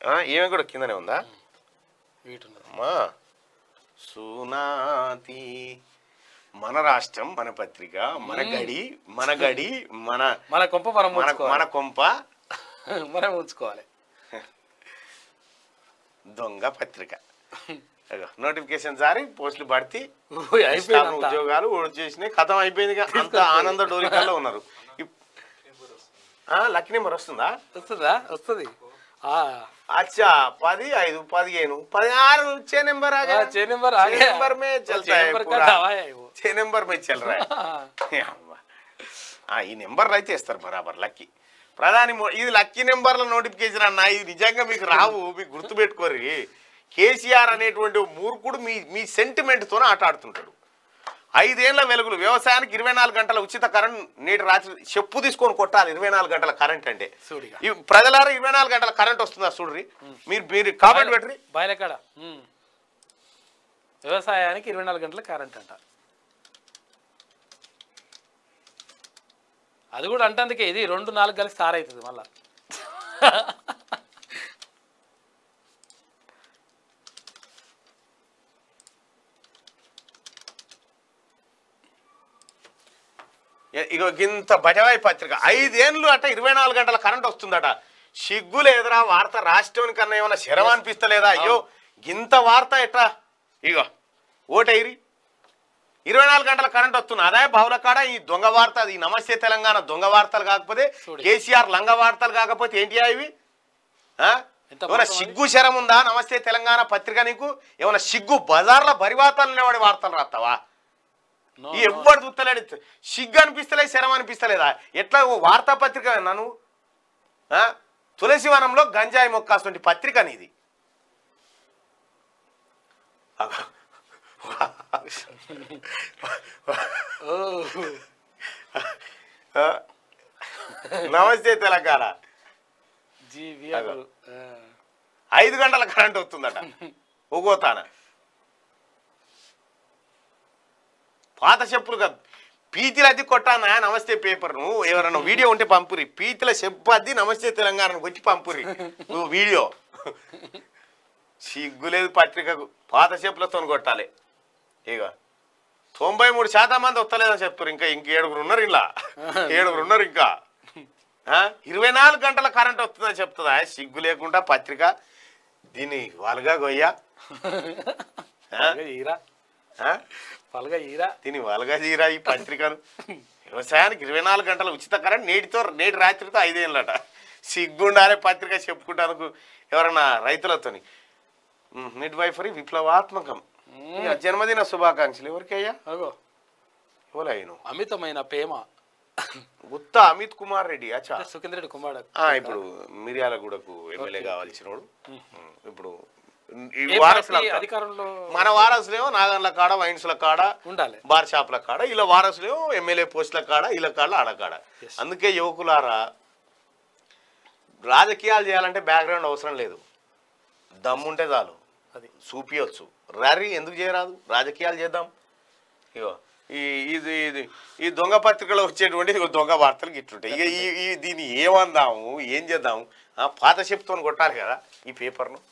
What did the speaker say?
ఆ, ఈమె కూడా కిందనే ఉందా వీటున్నది అమ్మా సునాతి మన రాష్ట్రం మన పత్రిక మన గడి మన గడి మన మన కొంప మనం మన ఉంచుకోవాలి మన కొంప మనం ఉంచుకోవాలి దొంగ పత్రిక అగో, నోటిఫికేషన్ జారి పోస్టులు పడితే ఓయ్, స్టాఫ్ అయిపోయిందంతా. ఉద్యోగాలు చేసినాయి కథం అయిపోయింది అంత ఆనంద డోరికల్లో ఉన్నారు ఇప్- ఆ, లక్కీ నెంబర్ వస్తుందా వస్తుందా వస్తుంది ఆ अच्छा पदी ఐదు పదిహేను పదహారు छह नंबर आ गया हाँ, छह नंबर आ छह गया। नंबर में वो चलता छह है नंबर का पूरा दावा है वो। छह नंबर में चल रहा है అమ్మా. ఆ, ఈ నెంబర్లు అయితే ఇస్తారు బరాబర్ లక్కీ ప్రధాని మో- ఇది లక్కీ నెంబర్ల నోటిఫికేషన్ అన్న ఇది నిజంగా మీకు రావు మీకు గుర్తుపెట్టుకోరి కేసీఆర్ అనేటువంటి ఓ మూర్ఖుడు మీ మీ సెంటిమెంట్తో ఆట ఆడుతుంటాడు ఐదేళ్ల వెలుగులు వ్యవసాయానికి ఇరవై నాలుగు గంటల ఉచిత కరెంట్ నేటి రాత్రి చెప్పు తీసుకొని కొట్టాలి ఇరవై నాలుగు గంటల కరెంట్ అంటే చూడిగా. ఈ ప్రజలారా ఇరవై నాలుగు గంటల కరెంట్ వస్తుందా చూడ్రి మీరు మీరు కామెంట్ పెట్టరి బయలకాడ ఉమ్. వ్యవసాయానికి ఇరవై నాలుగు గంటల కరెంట్ అంట అది కూడా అంటందుకే ఇది రెండు నాలుగు కలిసి స్టార్ అవుతుంది మళ్ళా ఇ- ఇగో గింత బజవాయి పత్రిక ఐదేళ్ళు అట ఇరవై నాలుగు గంటల కరెంట్ వస్తుందట సిగ్గు లేదురా వార్త రాష్ట్రానికి కన్నా ఏమైనా శరం అనిపిస్తలేదా అయ్యో గింత వార్త ఎట్లా ఇగో ఓటైరి ఇరవై నాలుగు గంటల కరెంట్ వస్తుంది అదే బావుల కాడ ఈ దొంగ వార్త ఈ నమస్తే తెలంగాణ దొంగ వార్తలు కాకపోతే చూడు. కేసీఆర్ లంగ వార్తలు కాకపోతే ఏంటి ఇవి ఆ? ఎంత ఏమైనా మోసం అది? సిగ్గు శరం ఉందా నమస్తే తెలంగాణ పత్రిక నీకు ఏమైనా సిగ్గు బజార్ల బరివాతాలు నిలబడి వార్తలు రాస్తావా నో, ఈ నో. ఎవ్వరు చూస్తలేడు సిగ్గు అనిపిస్తలేదు శరం అనిపిస్తలేదా ఎట్లా ఓ వార్తాపత్రిక నన్ను ఆ? తులసివనంలో గంజాయి మొక్కాసంటి పత్రిక నీది అగో. ఓ. ఆ? నమస్తే తెలంగాణ జీవి అగో. అగరు. ఆ. ఐదు గంటల కరెంట్ వస్తుందట ఒగోతాన పాత చెప్పులు కాదు పీతిలు అద్దె కొట్టానా నమస్తే పేపర్ నువ్వు ఎవరన్నా వీడియో ఉంటే పంపురి పీతిల చెప్పు అద్ది నమస్తే తెలంగాణకు వచ్చి పంపురి నువ్వు వీడియో సిగ్గులేదు పత్రికకు పాత చెప్పులతో కొట్టాలి ఇక తొంభై మూడు శాతం మంది వస్తలేదని చెప్తారు ఇంకా ఇంక ఏడుగురు ఉన్నారు ఇలా ఏడుగురు ఉన్నారు ఇంకా ఆ? ఇరవై నాలుగు గంటల కరెంట్ వస్తుందని చెప్తుందా సిగ్గు లేకుండా పత్రిక దీన్ని వాళ్ళగా గొయ్యా ఆ? పలగ ఈరా ఆ? పలగ ఈరా దీన్ని వాళ్ళగా జీరా ఈ పత్రికను వ్యవసాయానికి ఇరవై నాలుగు గంటల ఉచిత కరెంట్ నేటితో నేటి రాత్రితో ఐదేళ్ళట సిగ్గుండాలే పత్రిక చెప్పుకుంటానికి ఎవరన్నా రైతులతోని మిడ్ వైఫరీ విప్లవాత్మకం ఇక జన్మదిన శుభాకాంక్షలు ఎవరికయ్యా అగో ఎవరైనా అమితమైన ప్రేమ గుత్తా అమిత్ కుమార్ రెడ్డి అచ్చా సుఖేంద్ర రెడ్డి కుమార్ ఆ, ఇప్పుడు మిర్యాలగూడకు ఎమ్మెల్యే కావాల్సినోడు ఇప్పుడు ఈ ఏ వారసులు పార్టీ అంతా. అధికారంలో మన వారసులేమో నాగన్ల కాడ వైన్స్ల కాడ ఉండాలి బార్ షాప్ల కాడ ఇలా వారసులేమో ఎమ్మెల్యే పోస్టుల కాడ ఇలా కాడ ఆడ కాడ Yes. అందుకే యువకులారా రాజకీయాలు చేయాలంటే బ్యాక్గ్రౌండ్ అవసరం లేదు దమ్ముంటే చాలు అది చూపియొచ్చు రరి ఎందుకు చేయరాదు రాజకీయాలు చేద్దాం ఇగో ఈ ఇది ఇది ఈ దొంగ పత్రికలో వచ్చేటువంటి ఇగో దొంగ వార్తలు గిట్లుంటాయి ఇక ఈ ఈ దీన్ని ఏమందాము ఏం చేద్దాము ఆ, పాత చెప్తోని కొట్టాలి కదా ఈ పేపర్ను